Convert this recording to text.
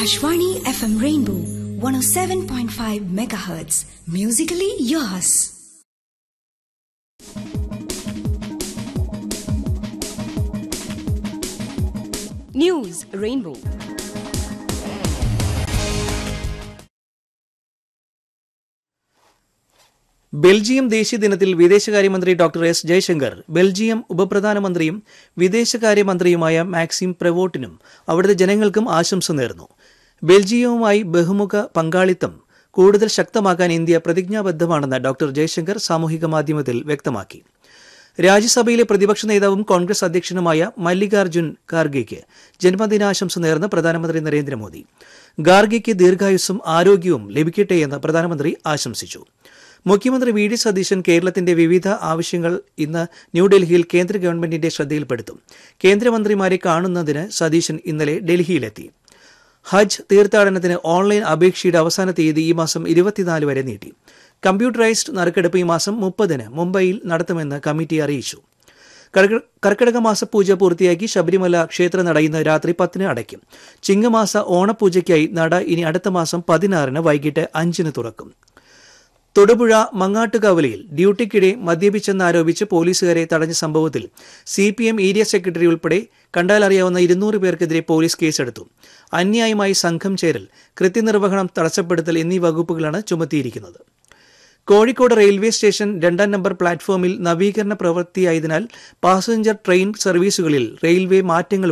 Akashvani FM Rainbow 107.5 megahertz. Musically yours. News Rainbow. Belgium ദേശീയ ദിനത്തിൽ വിദേശകാര്യമന്ത്രി ഡോക്ടർ എസ് ജയശങ്കർ ബെൽജിയം ഉപപ്രധാനമന്ത്രിയും വിദേശകാര്യമന്ത്രിയുമായ മാക്സിം പ്രവോട്ടിനും അവിടുത്തെ ജനങ്ങൾക്കും ആശംസ നേർന്നു ബെൽജിയവുമായി ബഹുമുഖ പങ്കാളിത്തം കൂടുതൽ ശക്തമാക്കാൻ ഇന്ത്യ പ്രതിജ്ഞാബദ്ധമാണെന്ന് ഡോക്ടർ ജയശങ്കർ സാമൂഹിക മാധ്യമത്തിൽ വ്യക്തമാക്കി രാജ്യസഭയിലെ പ്രതിപക്ഷ നേതാവും കോൺഗ്രസ് അധ്യക്ഷനുമായ മല്ലികാർജുൻ ഖാർഗെയ്ക്ക് ജന്മദിനാശംസ നേർന്ന് പ്രധാനമന്ത്രി നരേന്ദ്രമോദി ഖാർഗെയ്ക്ക് ദീർഘായുസ്സും ആരോഗ്യവും ലഭിക്കട്ടെയെന്ന് പ്രധാനമന്ത്രി ആശംസിച്ചു മുഖ്യമന്ത്രി വി ഡി സതീശൻ കേരളത്തിന്റെ വിവിധ ആവശ്യങ്ങൾ ഇന്ന് ന്യൂഡൽഹിയിൽ കേന്ദ്ര ഗവൺമെന്റിന്റെ ശ്രദ്ധയിൽപ്പെടുത്തും കേന്ദ്രമന്ത്രിമാരെ കാണുന്നതിന് സതീശൻ ഇന്നലെ ഡൽഹിയിലെത്തി ഹജ്ജ് തീർത്ഥാടനത്തിന് ഓൺലൈൻ അപേക്ഷയുടെ അവസാന തീയതി ഈ മാസം ഇരുപത്തിനാല് വരെ നീട്ടി കമ്പ്യൂട്ടറൈസ്ഡ് നറുക്കെടുപ്പ് ഈ മാസം മുപ്പതിന് മുംബൈയിൽ നടത്തുമെന്ന് കമ്മിറ്റി അറിയിച്ചു കർക്ക- കർക്കിടക മാസ പൂജ പൂർത്തിയാക്കി ശബരിമല ക്ഷേത്ര നട ഇന്ന് രാത്രി പത്തിന് അടയ്ക്കും ചിങ്ങമാസ ഓണപൂജയ്ക്കായി നട ഇനി അടുത്ത മാസം പതിനാറിന് വൈകിട്ട് അഞ്ചിന് തുറക്കും തൊടുപുഴ മങ്ങാട്ടുകവലയിൽ ഡ്യൂട്ടിക്കിടെ മദ്യപിച്ചെന്നാരോപിച്ച് പോലീസുകാരെ തടഞ്ഞ സംഭവത്തിൽ C P M area secretary ഉൾപ്പെടെ കണ്ടാലറിയാവുന്ന ഇരുന്നൂറ് പേർക്കെതിരെ പോലീസ് കേസെടുത്തു അന്യായമായി സംഘം ചേരൽ കൃത്യനിർവഹണം തടസ്സപ്പെടുത്തൽ എന്നീ വകുപ്പുകളാണ് ചുമത്തിയിരിക്കുന്നത് കോഴിക്കോട് റെയിൽവേ സ്റ്റേഷൻ രണ്ടാം നമ്പർ പ്ലാറ്റ്ഫോമിൽ നവീകരണ പ്രവൃത്തിയായതിനാൽ പാസഞ്ചർ ട്രെയിൻ സർവീസുകളിൽ റെയിൽവേ മാറ്റങ്ങൾ